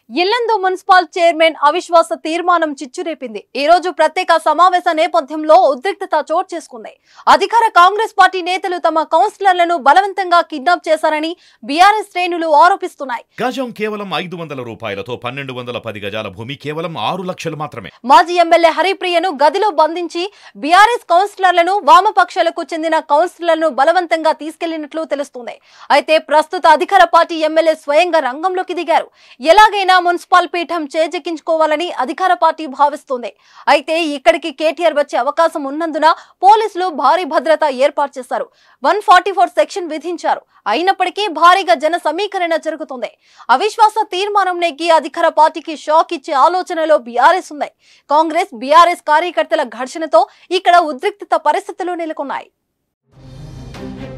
Yellandu municipal chairman అవిశ్వాస తీర్మానం చిచ్చురేపింది ఈ రోజు ప్రత్యేక సమావేశ నేపథ్యంలో ఉద్రిక్తత చోటు చేసుకుంది అధికార కాంగ్రెస్ పార్టీ నేతలు తమ కౌన్సిలర్లను బలవంతంగా కిడ్నాప్ చేశారని బీఆర్ఎస్ శ్రేణులు ఆరోపిస్తున్నాయి గజం కేవలం ఐదు వందల రూపాయలతో పన్నెండు వందల పది గజాల భూమి కేవలం ఆరు లక్షలు మాత్రమే మాజీ ఎమ్మెల్యే హరిప్రియను గదిలో బంధించి బీఆర్ఎస్ కౌన్సిలర్లను వామపక్షాలకు చెందిన కౌన్సిలర్లను బలవంతంగా తీసుకెళ్లినట్లు తెలుస్తుంది అయితే ప్రస్తుత అధికార పార్టీ ఎమ్మెల్యే స్వయంగా రంగంలోకి దిగారు ఎలాగైనా మున్సిపల్ పీఠం చేజెక్కించుకోవాలని అధికార పార్టీ భావిస్తుంది అయితే ఇక్కడికి కేటీఆర్ వచ్చే అవకాశం ఉన్నందున పోలీసులు భారీ భద్రత ఏర్పాటు చేశారు వన్ ఫార్టీ ఫోర్ సెక్షన్ విధించారు అయినప్పటికీ భారీగా జన సమీకరణ జరుగుతుంది అవిశ్వాస తీర్మానం నెగ్గి అధికార పార్టీకి షాక్ ఇచ్చే ఆలోచనలో బీఆర్ఎస్ ఉంది కాంగ్రెస్ బీఆర్ఎస్ కార్యకర్తల ఘర్షణతో ఇక్కడ ఉద్రిక్తత పరిస్థితులు నెలకొన్నాయి